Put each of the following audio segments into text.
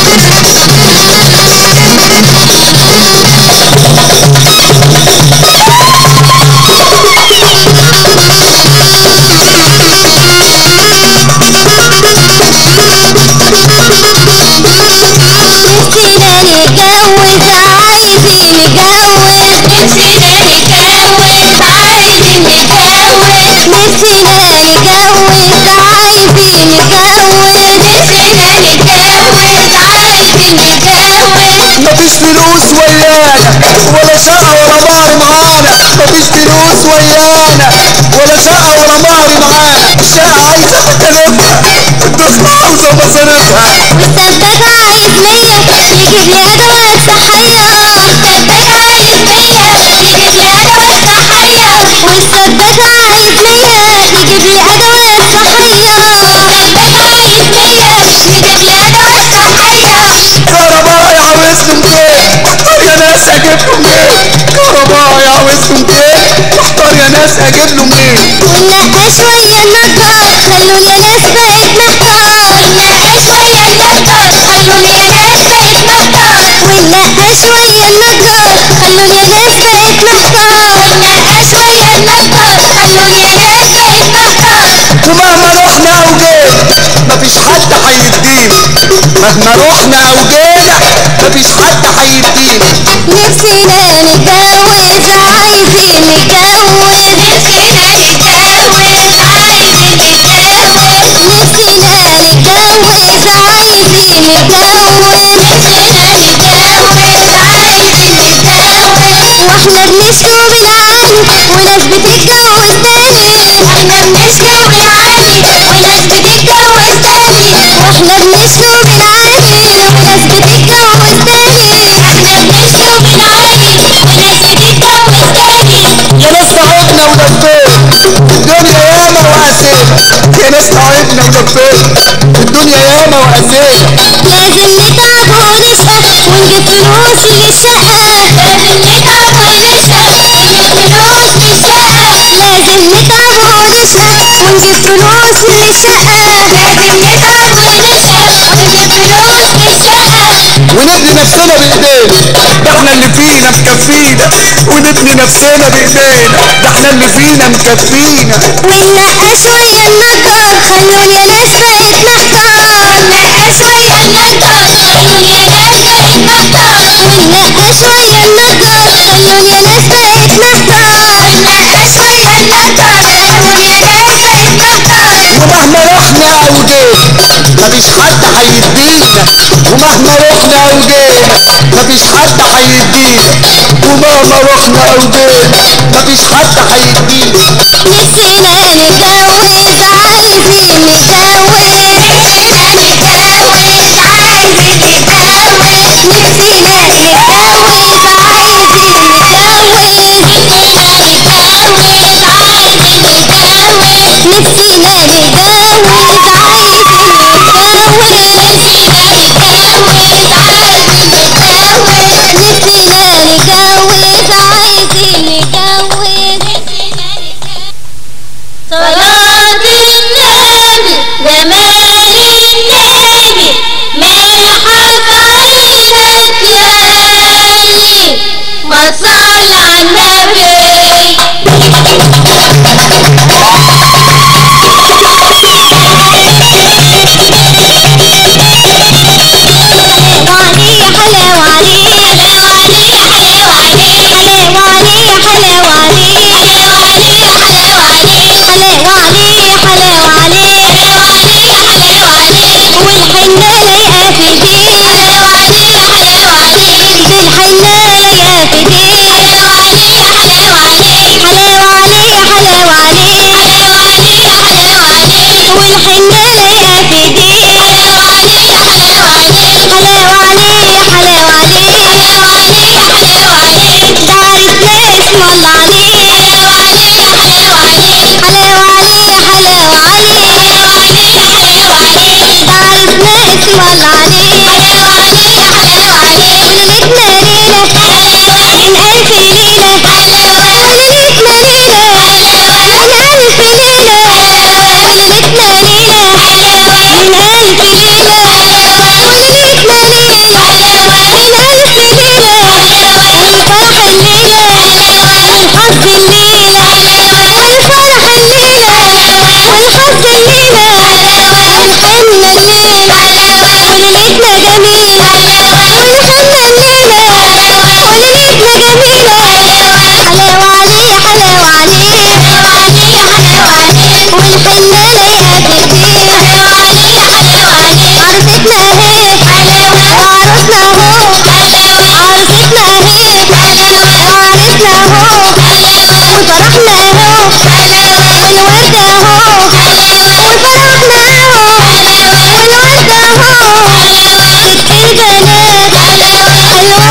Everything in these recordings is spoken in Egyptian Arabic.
نفسنا نتجوز عايزين نتجوز نفسنا نتجوز عايزين نتجوز نفسنا نتجوز عايزين نتجوز نفسنا نتجوز عايزين نتجوز مفيش فلوس ويانا ولا شقة ولا مهر معانا مفيش فلوس ويانا ولا شقة ولا مهر معانا الشقة عايزة مكانتها الدخلة عاوزة مصاريفها والسباك عايز مية يجيب لي ادوات صحية السباك عايز مية يجيب لي ادوات صحية والسباك عايز مية يجيب لي ادوات صحية السباك عايز مية يجيب لي ادوات صحية كهربائي عاوزكم كيف محتار يا ناس اجيب له منين كهربائي عاوزكم كيف محتار يا ناس اجيب له منين ونقى شوية النجار خلوا لي ناس بقت محتار ونقى شوية النجار خلوا لي ناس بقت محتار ونقى شوية النجار خلوا لي ناس بقت محتار ونقى شوية النجار خلوا لي ناس بقت محتار ومهما رحنا او جينا مفيش حد هيدينا مهما رحنا او جينا مفيش حد هيدينا نفسنا نتجوز عايزين نتجوز نفسنا نتجوز عايزين نتجوز نفسنا نتجوز عايزين نتجوز نفسنا نتجوز عايزين نتجوز واحنا بنشكو من اهل وناس بتتجوز تاني احنا بنشكو من عالي وناس بتتجوز تاني واحنا بنشكو من اهل وناس بتتجوز تاني احنا بنشكو من عالي وناس بتتجوز تاني يا ناس تعبنا ولفينا الدنيا ياما وقسينا يا ناس تعبنا ولفينا الدنيا ياما وقسينا لازم نتعب ونشقى ونجيب فلوس للشقة لازم نتعب ونشقى ونجيب فلوس للشقة لازم نتعب ونشقى ونجيب فلوس للشقة لازم نتعب ونشقى ونجيب فلوس للشقة ونبني نفسنا بايدينا ده احنا اللي فينا مكفينا ونبني نفسنا بايدينا ده احنا اللي فينا مكفينا وننقى شوية النجار خلوا لي ناس بقت محتار ونقى شوية النجار خلوا لي ناس بقت محتار وننقى شوية النجار خلوا لي ناس بقت محتار ونقى شوية النجار خلوا لي ناس بقت محتار ومهما رحنا او جينا مفيش حد هيدينا ومهما رحنا او جينا مفيش حد هيدينا ومهما رحنا او جينا مفيش حد هيدينا نفسنا نتجوز عايزين نتجوز نفسنا نتجوز عايزين نتجوز نفسنا نتجوز عايزين نتجوز نفسنا نتجوز عايزين نتجوز نفسنا نتجوز عايزين نتجوز نفسنا نتجوز عايزين نتجوز نفسنا نتجوز عايزين نتجوز صلاة النبي جمال النبي ملحق عينك يالي ما صلى على النبي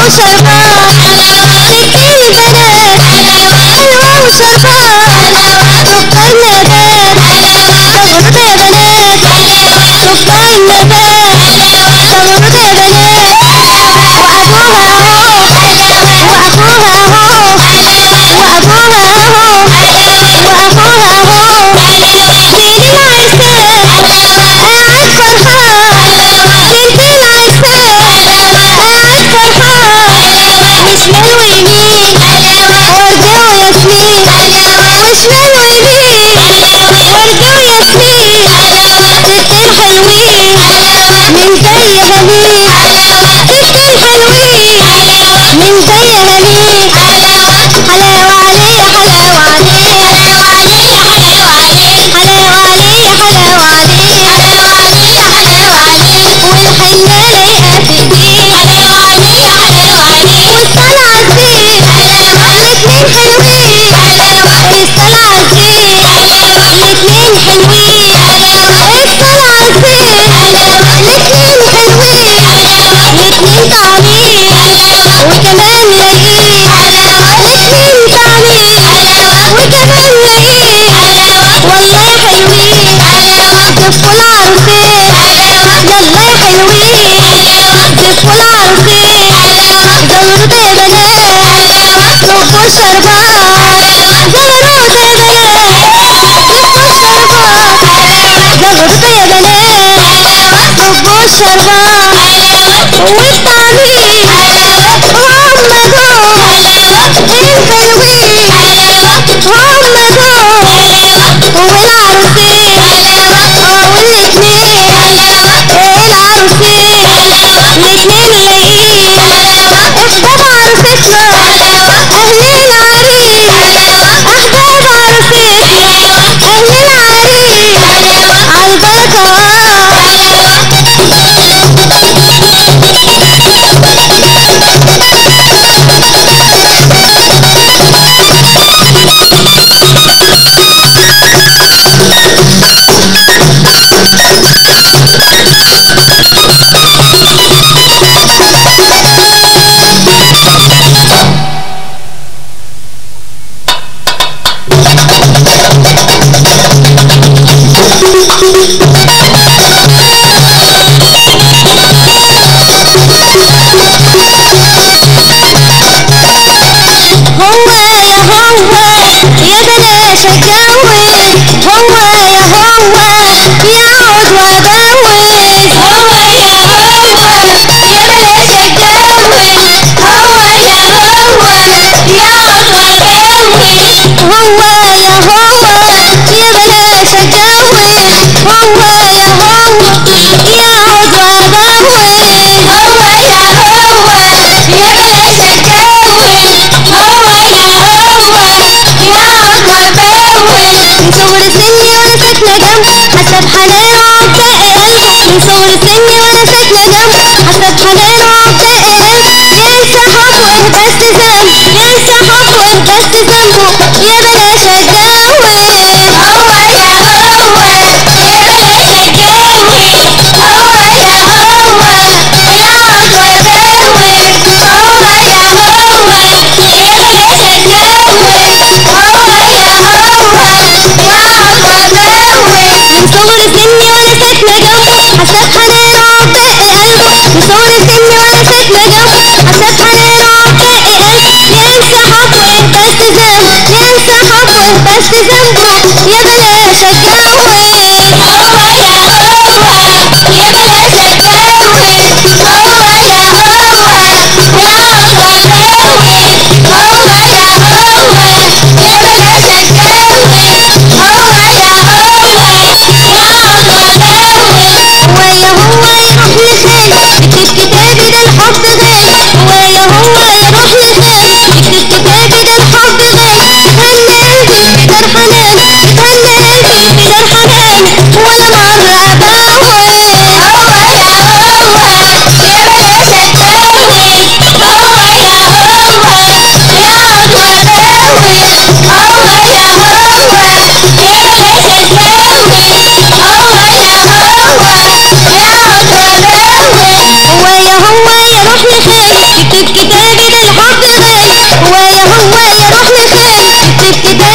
وشربان سكين البنات حلوة وشربان سكر نبات تغرب يا بنات سكر نبات تغرب يا بنات وأبوها أهو وأخوها أهو وأبوها أهو وأخوها أهو سيد العرسان قاعد فرحان بنت العرسان قاعد فرحان وشمال ويمين وردة وياسمين وشمال ويمين وردة وياسمين ستين حلوين من زي هنين ستين حلوين من زي هنين حلاوة عليه حلاوة عليه حلاوة عليه حلاوة عليه حلاوة عليه حلاوة عليه حلاوة عليه والحنة لايقة في ايديه حلاوة عليه حلاوة عليه والصلاة عالزين الاتنين حلوين الصلاة عالزين الاتنين حلوين الصلاة عالزين الاتنين حلوين الاتنين طعمين وكمان لايقين الاتنين طعمين وكمان لايقين والله حلوين زفوا العروسين يلا يا حلوين زفوا العروسين زغروا يا بنات صبوا الشربات زغروا يا بنات صبوا الشربات زغروا يا بنات صبوا الشربات والطعمين هم دول الحلوين هم دول والعروسين اه والاتنين العروسين الاتنين لايقين احباب عروستنا اهل العريس احباب عروستنا اهل العريس عالبركة هو يا هو يا بلاش اتجوز هو يا هو يقعد وابوز هو يا هو يا بلاش اتجوز هو يا هو يقعد وابوز هو يا هو يا بلاش اتجوز هو يا هو يقعد وابوز هو يا هو يا بلاش اتجوز هو يا هو يقعد وابوز من صغر سني وانا ساكنه جنبه حسب حنانه وعطاء قلبه من صغر سني وانا ساكنه جنبه حسب حنانه وعطاء قلبه ينسى حبه بس ذنب ينسى حبه بس ذنبه يا بلاش اتجوز هو يا هو يا بلاش اتجوز هو يا هو يقعد وابوز هو يا هو يا بلاش اتجوز هو يا هو يقعد وابوز من صغر سني وانا ساكنه جنبه حسب حنانه وعطاء قلبه من صغر سني وانا ساكنه جنبه حسب حنانه وعطاء قلبه ينسى حبه بس ذنب ينسى حبه بس ذنبه يا بلاش اتجوز هو يا هو يا بلاش اتجوز هو يا هو يقعد وابوز هو يا هو يا بلاش اتجوز هو يا هو يقعد وابوز ويا هو يروح لخاله يكتب كتابي ده الحب غالي ويا هو يروح لخاله يكتب كتابي ده الحب غالي اتهنى قلبي بدار حنان اتهنى قلبي بدار حنان ولا مرة ابوز هو يا هو يا بلاش اتجوز هو يا هو يقعد وابوز هو يا هو يا بلاش اتجوز هو يا هو يقعد وابوز ويا هو يروح لخاله يكتب كتاب في ابتدائي